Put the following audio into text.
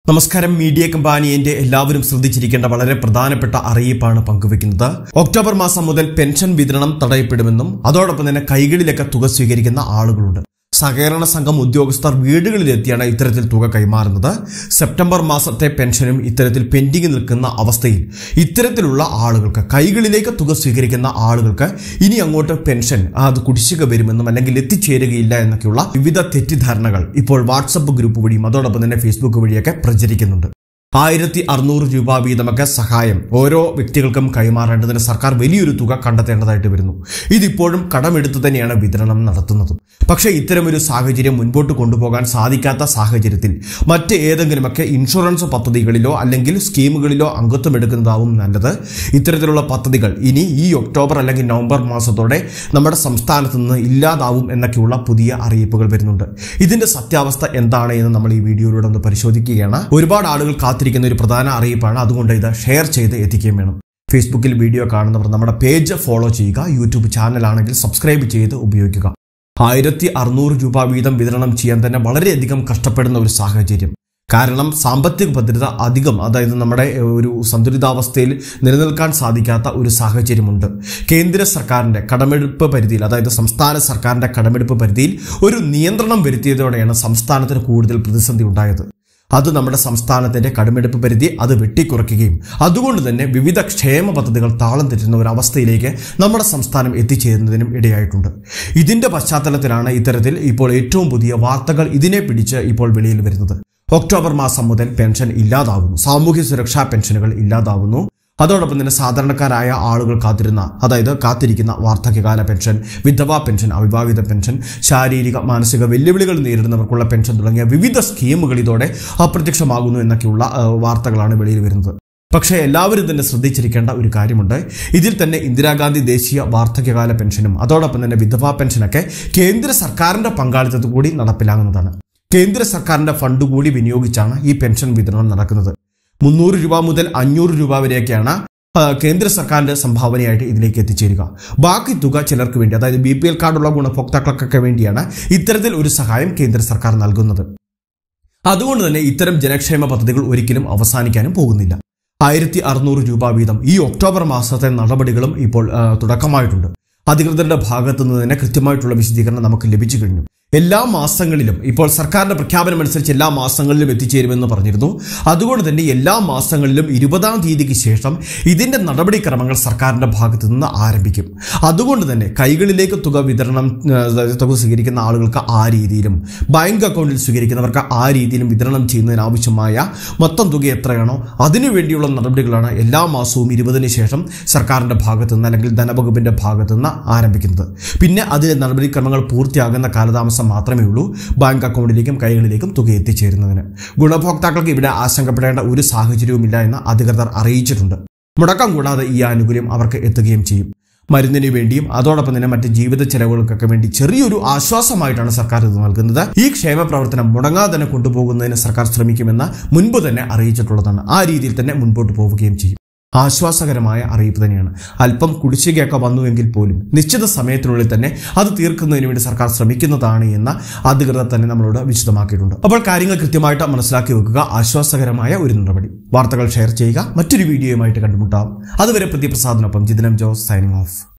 നമസ്കാരം മീഡിയ കമ്പാനിയന്റെ എല്ലാവരും ശ്രദ്ധിച്ചിരിക്കേണ്ട വളരെ പ്രധാനപ്പെട്ട അറിയിപ്പാണ് പങ്കുവെക്കുന്നത് ഒക്ടോബർ മാസം മുതൽ പെൻഷൻ വിതരണം തടയപ്പെടുമെന്നും അതോടൊപ്പം തന്നെ കൈകളിലൊക്കെ തുക സ്വീകരിക്കുന്ന ആളുകളുണ്ട് സഹകരണ സംഘം ഉദ്യോഗസ്ഥർ വീടുകളിലെത്തിയാണ് ഇത്തരത്തിൽ തുക കൈമാറുന്നത് സെപ്റ്റംബർ മാസത്തെ പെൻഷനും ഇത്തരത്തിൽ പെൻഡിംഗ് നിൽക്കുന്ന അവസ്ഥയിൽ ഇത്തരത്തിലുള്ള ആളുകൾക്ക് കൈകളിലേക്ക് തുക സ്വീകരിക്കുന്ന ആളുകൾക്ക് ഇനി അങ്ങോട്ട് പെൻഷൻ അത് കുടിശ്ശിക വരുമെന്നും അല്ലെങ്കിൽ എത്തിച്ചേരുകയില്ല എന്നൊക്കെയുള്ള വിവിധ തെറ്റിദ്ധാരണകൾ ഇപ്പോൾ വാട്സപ്പ് ഗ്രൂപ്പ് വഴിയും അതോടൊപ്പം തന്നെ ഫേസ്ബുക്ക് വഴിയൊക്കെ പ്രചരിക്കുന്നുണ്ട് ആയിരത്തി അറുന്നൂറ് രൂപ വീതമൊക്കെ സഹായം ഓരോ വ്യക്തികൾക്കും കൈമാറേണ്ടതിന് സർക്കാർ വലിയൊരു തുക കണ്ടെത്തേണ്ടതായിട്ട് വരുന്നു ഇതിപ്പോഴും കടമെടുത്ത് തന്നെയാണ് വിതരണം നടത്തുന്നത് പക്ഷേ ഇത്തരമൊരു സാഹചര്യം മുൻപോട്ട് കൊണ്ടുപോകാൻ സാധിക്കാത്ത സാഹചര്യത്തിൽ മറ്റ് ഏതെങ്കിലുമൊക്കെ ഇൻഷുറൻസ് പദ്ധതികളിലോ അല്ലെങ്കിൽ സ്കീമുകളിലോ അംഗത്വം എടുക്കുന്നതാവും നല്ലത് ഇത്തരത്തിലുള്ള പദ്ധതികൾ ഇനി ഈ ഒക്ടോബർ അല്ലെങ്കിൽ നവംബർ മാസത്തോടെ നമ്മുടെ സംസ്ഥാനത്ത് നിന്ന് ഇല്ലാതാവും എന്നൊക്കെയുള്ള പുതിയ അറിയിപ്പുകൾ വരുന്നുണ്ട് ഇതിന്റെ സത്യാവസ്ഥ എന്താണ് എന്ന് നമ്മൾ ഈ വീഡിയോയിലൂടെ ഒന്ന് പരിശോധിക്കുകയാണ് ഒരുപാട് ആളുകൾ കാത്തിരിക്കുന്ന ഒരു പ്രധാന അറിയിപ്പാണ് അതുകൊണ്ട് ഇത് ഷെയർ ചെയ്ത് എത്തിക്കുകയും വേണം ഫേസ്ബുക്കിൽ വീഡിയോ കാണുന്നവർ നമ്മുടെ പേജ് ഫോളോ ചെയ്യുക യൂട്യൂബ് ചാനലാണെങ്കിൽ സബ്സ്ക്രൈബ് ചെയ്ത് ഉപയോഗിക്കുക ആയിരത്തി അറുന്നൂറ് രൂപ വീതം വിതരണം ചെയ്യാൻ തന്നെ വളരെയധികം കഷ്ടപ്പെടുന്ന ഒരു സാഹചര്യം കാരണം സാമ്പത്തിക ഭദ്രത അധികം അതായത് നമ്മുടെ ഒരു സന്തുലിതാവസ്ഥയിൽ നിലനിൽക്കാൻ സാധിക്കാത്ത ഒരു സാഹചര്യമുണ്ട് കേന്ദ്ര സർക്കാരിന്റെ കടമെടുപ്പ് പരിധിയിൽ അതായത് സംസ്ഥാന സർക്കാരിന്റെ കടമെടുപ്പ് പരിധിയിൽ ഒരു നിയന്ത്രണം വരുത്തിയതോടെയാണ് സംസ്ഥാനത്തിന് കൂടുതൽ പ്രതിസന്ധി ഉണ്ടായത് അത് നമ്മുടെ സംസ്ഥാനത്തിന്റെ കടമെടുപ്പ് പരിധി അത് വെട്ടിക്കുറയ്ക്കുകയും അതുകൊണ്ട് തന്നെ വിവിധ ക്ഷേമ പദ്ധതികൾ താളം തെറ്റുന്ന ഒരു അവസ്ഥയിലേക്ക് നമ്മുടെ സംസ്ഥാനം എത്തിച്ചേരുന്നതിനും ഇടയായിട്ടുണ്ട് ഇതിന്റെ പശ്ചാത്തലത്തിലാണ് ഇത്തരത്തിൽ ഇപ്പോൾ ഏറ്റവും പുതിയ വാർത്തകൾ ഇതിനെ പിടിച്ച് ഇപ്പോൾ വെളിയിൽ വരുന്നത് ഒക്ടോബർ മാസം മുതൽ പെൻഷൻ ഇല്ലാതാവുന്നു സാമൂഹ്യ സുരക്ഷാ പെൻഷനുകൾ ഇല്ലാതാവുന്നു അതോടൊപ്പം തന്നെ സാധാരണക്കാരായ ആളുകൾ കാത്തിരുന്ന അതായത് കാത്തിരിക്കുന്ന വാർദ്ധക്യകാല പെൻഷൻ വിധവാ പെൻഷൻ അവിവാഹിത പെൻഷൻ ശാരീരിക മാനസിക വെല്ലുവിളികൾ നേരിടുന്നവർക്കുള്ള പെൻഷൻ തുടങ്ങിയ വിവിധ സ്കീമുകൾ ഇതോടെ അപ്രത്യക്ഷമാകുന്നു എന്നൊക്കെയുള്ള ആ, വാർത്തകളാണ് വെളിയിൽ വരുന്നത് പക്ഷേ എല്ലാവരും തന്നെ ശ്രദ്ധിച്ചിരിക്കേണ്ട ഒരു കാര്യമുണ്ട് ഇതിൽ തന്നെ ഇന്ദിരാഗാന്ധി ദേശീയ വാർദ്ധക്യകാല പെൻഷനും അതോടൊപ്പം തന്നെ വിധവാ പെൻഷനൊക്കെ കേന്ദ്ര സർക്കാരിന്റെ പങ്കാളിത്തത്തിൽ കൂടി നടപ്പിലാകുന്നതാണ് കേന്ദ്ര സർക്കാരിന്റെ ഫണ്ട് കൂടി വിനിയോഗിച്ചാണ് ഈ പെൻഷൻ വിതരണം നടക്കുന്നത് മുന്നൂറ് രൂപ മുതൽ അഞ്ഞൂറ് രൂപ വരെയൊക്കെയാണ് ആ, കേന്ദ്ര സർക്കാരിന്റെ സംഭാവനയായിട്ട് ഇതിലേക്ക് എത്തിച്ചേരുക ബാക്കി തുക ചിലർക്ക് വേണ്ടി അതായത് ബി പി എൽ കാർഡുള്ള ഗുണഭോക്താക്കൾക്കൊക്കെ വേണ്ടിയാണ് ഇത്തരത്തിൽ ഒരു സഹായം കേന്ദ്ര സർക്കാർ നൽകുന്നത് അതുകൊണ്ട് തന്നെ ഇത്തരം ജനക്ഷേമ പദ്ധതികൾ ഒരിക്കലും അവസാനിക്കാനും പോകുന്നില്ല ആയിരത്തി അറുന്നൂറ് രൂപ വീതം ഈ ഒക്ടോബർ മാസത്തെ നടപടികളും ഇപ്പോൾ ആ, തുടക്കമായിട്ടുണ്ട് അധികൃതരുടെ ഭാഗത്തു നിന്ന് തന്നെ കൃത്യമായിട്ടുള്ള വിശദീകരണം നമുക്ക് ലഭിച്ചു കഴിഞ്ഞു എല്ലാ മാസങ്ങളിലും ഇപ്പോൾ സർക്കാരിന്റെ പ്രഖ്യാപനം അനുസരിച്ച് എല്ലാ മാസങ്ങളിലും എത്തിച്ചേരുമെന്ന് പറഞ്ഞിരുന്നു അതുകൊണ്ട് തന്നെ എല്ലാ മാസങ്ങളിലും ഇരുപതാം തീയതിക്ക് ശേഷം ഇതിന്റെ നടപടിക്രമങ്ങൾ സർക്കാരിന്റെ ഭാഗത്തു നിന്ന് ആരംഭിക്കും അതുകൊണ്ട് തന്നെ കൈകളിലേക്ക് തുക വിതരണം ആ, അതായത് തുക സ്വീകരിക്കുന്ന ആളുകൾക്ക് ആ രീതിയിലും ബാങ്ക് അക്കൗണ്ടിൽ സ്വീകരിക്കുന്നവർക്ക് ആ രീതിയിലും വിതരണം ചെയ്യുന്നതിനാവശ്യമായ മൊത്തം തുക എത്രയാണോ അതിനു വേണ്ടിയുള്ള നടപടികളാണ് എല്ലാ മാസവും ഇരുപതിന് ശേഷം സർക്കാരിന്റെ ഭാഗത്തു നിന്ന് അല്ലെങ്കിൽ ധനവകുപ്പിന്റെ ഭാഗത്തു നിന്ന് ആരംഭിക്കുന്നത് പിന്നെ അതിലെ നടപടിക്രമങ്ങൾ പൂർത്തിയാകുന്ന കാലതാമസം മാത്രമേ ഉള്ളൂ ബാങ്ക് അക്കൗണ്ടിലേക്കും കൈകളിലേക്കും തുക എത്തിച്ചേരുന്നതിന് ഗുണഭോക്താക്കൾക്ക് ഇവിടെ ആശങ്കപ്പെടേണ്ട ഒരു സാഹചര്യവുമില്ല എന്ന് അധികൃതർ അറിയിച്ചിട്ടുണ്ട് മുടക്കം കൂടാതെ ഈ ആനുകൂല്യം അവർക്ക് എത്തുകയും ചെയ്യും മരുന്നിന് വേണ്ടിയും അതോടൊപ്പം തന്നെ മറ്റ് ജീവിത ചെലവുകൾക്കൊക്കെ വേണ്ടി ചെറിയൊരു ആശ്വാസമായിട്ടാണ് സർക്കാർ ഇത് നൽകുന്നത് ഈ ക്ഷേമ പ്രവർത്തനം മുടങ്ങാതെ തന്നെ കൊണ്ടുപോകുന്നതിന് സർക്കാർ ശ്രമിക്കുമെന്ന് മുൻപ് തന്നെ അറിയിച്ചിട്ടുള്ളതാണ് ആ രീതിയിൽ തന്നെ മുൻപോട്ട് പോവുകയും ചെയ്യും ആശ്വാസകരമായ അറിയിപ്പ് തന്നെയാണ് അല്പം കുടിശ്ശികയൊക്കെ വന്നുവെങ്കിൽ പോലും നിശ്ചിത സമയത്തിനുള്ളിൽ തന്നെ അത് തീർക്കുന്നതിന് വേണ്ടി സർക്കാർ ശ്രമിക്കുന്നതാണ് എന്ന അധികൃതർ തന്നെ നമ്മളോട് വിശദമാക്കിയിട്ടുണ്ട് അപ്പോൾ കാര്യങ്ങൾ കൃത്യമായിട്ട് മനസ്സിലാക്കി വെക്കുക ആശ്വാസകരമായ ഒരു നടപടി വാർത്തകൾ ഷെയർ ചെയ്യുക മറ്റൊരു വീഡിയോയുമായിട്ട് കണ്ടുമുട്ടാം അതുവരെ പ്രതിപ്രസാദിനൊപ്പം ജിതനം ജോസ് സൈനിങ് ഓഫ്